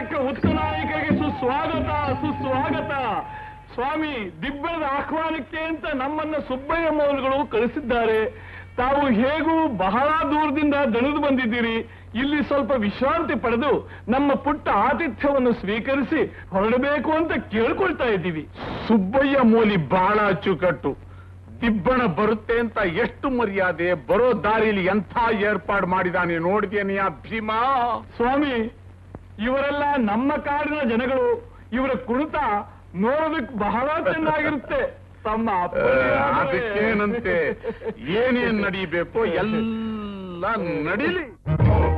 ನಾಯಕ ಉತ್ಕನಾಯಕಗೆ ಸುಸ್ವಾಗತ ಸುಸ್ವಾಗತ ಸ್ವಾಮಿ ದಿಬ್ಬಣದ ಆಹ್ವಾನಕ್ಕೆ ಅಂತ ನಮ್ಮನ್ನ ಸುಬ್ಬಯ್ಯ ಮೌಲ್ಗಳು ಕಳಿಸಿದ್ದಾರೆ ತಾವು ಹೇಗೂ ಬಹಳ ದೂರದಿಂದ ದಣಿದು ಬಂದಿದ್ದೀರಿ ಇಲ್ಲಿ ಸ್ವಲ್ಪ ವಿಶ್ರಾಂತಿ ಪಡೆದು ನಮ್ಮ ಪುಟ್ಟ ಆತಿಥ್ಯವನ್ನು ಸ್ವೀಕರಿಸಿ ಹೊರಡಬೇಕು ಅಂತ ಕೇಳ್ಕೊಳ್ತಾ ಇದ್ದೀವಿ ಸುಬ್ಬಯ್ಯ ಮೋಲಿ ಬಹಳ ಅಚ್ಚುಕಟ್ಟು ದಿಬ್ಬಣ ಬರುತ್ತೆ ಅಂತ ಎಷ್ಟು ಮರ್ಯಾದೆ ಬರೋ ದಾರಿಲಿ ಎಂಥ ಏರ್ಪಾಡು ಮಾಡಿದಾನೆ ನೋಡಿದೇನೆ ಆ ಭೀಮ ಸ್ವಾಮಿ ಇವರೆಲ್ಲ ನಮ್ಮ ಕಾಡಿನ ಜನಗಳು ಇವರ ಕುಣಿತ ನೋಡೋದಕ್ಕೆ ಬಹಳ ಚೆನ್ನಾಗಿರುತ್ತೆ ತಮ್ಮ ಆ, ಅಪ್ಪಣೆಯಾದರೆ- ಅದಕ್ಕೇನಂತೆ ಏನೇನ್ ನಡೀಬೇಕೋ ಎಲ್ಲ ನಡೀಲಿ